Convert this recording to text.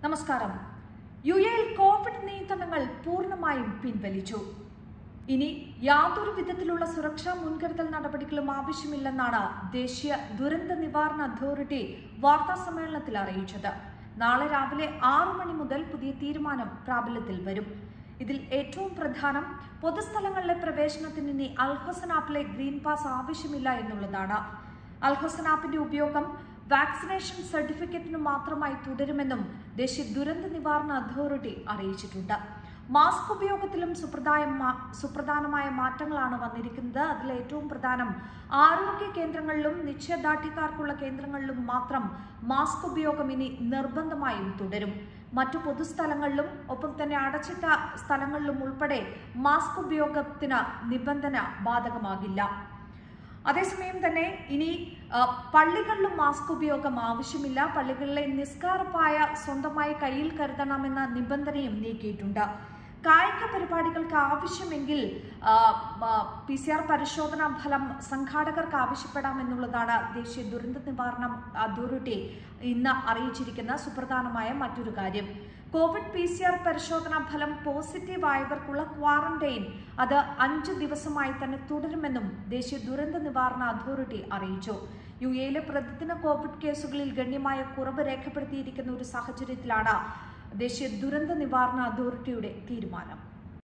നമസ്കാരം യു എയിൽ കോവിഡ് നിയന്ത്രണങ്ങൾ പൂർണ്ണമായും പിൻവലിച്ചു ഇനി യാതൊരു വിധത്തിലുള്ള സുരക്ഷാ മുൻകരുതൽ നടപടികളും ആവശ്യമില്ലെന്നാണ് ദേശീയ ദുരന്ത നിവാരണ അതോറിറ്റി വാർത്താ സമ്മേളനത്തിൽ അറിയിച്ചത് നാളെ രാവിലെ ആറു മണി മുതൽ പുതിയ തീരുമാനം പ്രാബല്യത്തിൽ വരും ഇതിൽ ഏറ്റവും പ്രധാനം പൊതുസ്ഥലങ്ങളിലെ പ്രവേശനത്തിന് ഇനി അൽഹസൻ ആപ്പിലെ ഗ്രീൻ പാസ് ആവശ്യമില്ല എന്നുള്ളതാണ് അൽഹസൻ ആപ്പിന്റെ ഉപയോഗം വാക്സിനേഷൻ സർട്ടിഫിക്കറ്റിന് മാത്രമായി തുടരുമെന്നും ദേശീയ ദുരന്ത നിവാരണ അതോറിറ്റി അറിയിച്ചിട്ടുണ്ട് മാസ്ക് ഉപയോഗത്തിലും സുപ്രധായ മാ- സുപ്രധാനമായ മാറ്റങ്ങളാണ് വന്നിരിക്കുന്നത് അതിൽ ഏറ്റവും പ്രധാനം ആരോഗ്യ കേന്ദ്രങ്ങളിലും നിശ്ചയദാർഢ്യക്കാർക്കുള്ള കേന്ദ്രങ്ങളിലും മാത്രം മാസ്ക് ഉപയോഗം ഇനി നിർബന്ധമായും തുടരും മറ്റു പൊതുസ്ഥലങ്ങളിലും ഒപ്പം തന്നെ അടച്ചിട്ട സ്ഥലങ്ങളിലും ഉൾപ്പെടെ മാസ്ക് ഉപയോഗത്തിന് നിബന്ധന ബാധകമാകില്ല അതേസമയം തന്നെ ഇനി ആ, പള്ളികളിലും മാസ്ക് ഉപയോഗം ആവശ്യമില്ല പള്ളികളിലെ നിസ്കാരപ്പായ സ്വന്തമായി കയ്യിൽ കരുതണമെന്ന നിബന്ധനയും നീക്കിയിട്ടുണ്ട് കായിക പരിപാടികൾക്ക് ആവശ്യമെങ്കിൽ പി സി ആർ പരിശോധനാ ഫലം സംഘാടകർക്ക് ആവശ്യപ്പെടാമെന്നുള്ളതാണ് ദേശീയ ദുരന്ത നിവാരണ അതോറിറ്റി ഇന്ന് അറിയിച്ചിരിക്കുന്ന സുപ്രധാനമായ മറ്റൊരു കാര്യം കോവിഡ് പി സി ആർ പരിശോധനാ ഫലം പോസിറ്റീവ് ആയവർക്കുള്ള ക്വാറന്റൈൻ അത് അഞ്ചു ദിവസമായി തന്നെ തുടരുമെന്നും ദേശീയ ദുരന്ത നിവാരണ അതോറിറ്റി അറിയിച്ചു യു എയിലെ പ്രതിദിന കോവിഡ് കേസുകളിൽ ഗണ്യമായ കുറവ് രേഖപ്പെടുത്തിയിരിക്കുന്ന ഒരു സാഹചര്യത്തിലാണ് ദേശീയ ദുരന്ത നിവാരണ അതോറിറ്റിയുടെ തീരുമാനം